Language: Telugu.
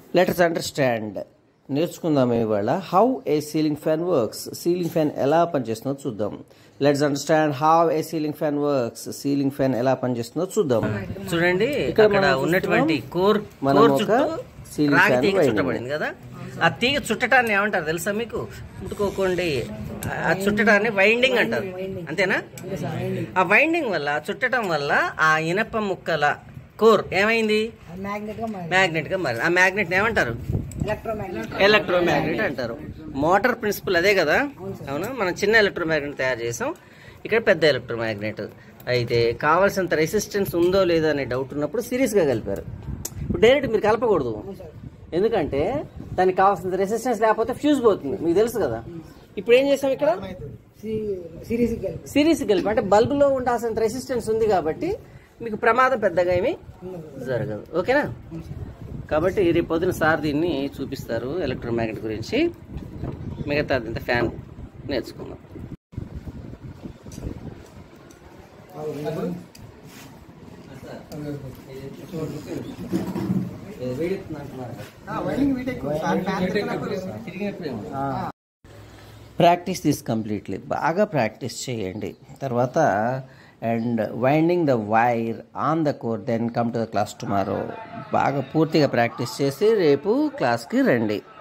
లెటర్స్ అండర్స్టాండ్ నేర్చుకుందాం ఇవాళ how a ceiling fan works ceiling fan ఎలా పనిచేస్తుందో చూద్దాం let's understand how a ceiling fan works ceiling fan ఎలా పనిచేస్తుందో చూద్దాం చూడండి ఇక్కడ అక్కడ మనం ఉన్నటువంటి కోర్ మనం కోర్ ఒక చుట్టూ ceiling రాగి fan తీగ winding. చుట్టబడింది కదా ఆ తీగ చుట్టటాన్ని ఏమంటారు తెలుసా మీకు ముట్టుకోకండి ఆ చుట్టటాన్ని వైండింగ్ అంటారు అంతేనా ఆ వైండింగ్ వల్ల చుట్టడం వల్ల ఆ ఇనప ముక్కల కోర్ ఏమైంది మ్యాగ్నెట్ గా మారింది మ్యాగ్నెట్ గా మరి ఆ మ్యాగ్నెట్ ఏమంటారు ఎలక్ట్రోమాగ్నెట్ ఎలక్ట్రోమాగ్నెట్ అంటారు మోటార్ ప్రిన్సిపల్ అదే కదా అవునా మనం చిన్న ఎలక్ట్రోమాగ్నెట్ తయారు చేసాం ఇక్కడ పెద్ద ఎలక్ట్రోమాగ్నెట్ అయితే కావాల్సినంత రెసిస్టెన్స్ ఉందో లేదో అనే డౌట్ ఉన్నప్పుడు సిరీస్గా కలిపారు ఇప్పుడు డైరెక్ట్ మీరు కలపకూడదు ఎందుకంటే దానికి కావాల్సినంత రెసిస్టెన్స్ లేకపోతే ఫ్యూజ్ పోతుంది మీకు తెలుసు కదా ఇప్పుడు ఏం చేసాం ఇక్కడ సిరీస్ కలిపి సిరీస్ కలిపి అంటే బల్బులో ఉండాల్సినంత రెసిస్టెన్స్ ఉంది కాబట్టి మీకు ప్రమాదం పెద్దగా ఏమీ జరగదు ఓకేనా కాబట్టి రేపు పొద్దున సార్ దీన్ని చూపిస్తారు ఎలక్ట్రోమాగ్నెట్ గురించి మిగతా అంత ఫ్యాన్ నేర్చుకుందాం ప్రాక్టీస్ దిస్ కంప్లీట్లీ బాగా ప్రాక్టీస్ చేయండి తర్వాత and winding the wire on the core then come to the class tomorrow బాగా పూర్తిగా ప్రాక్టీస్ చేసి రేపు క్లాస్కి రండి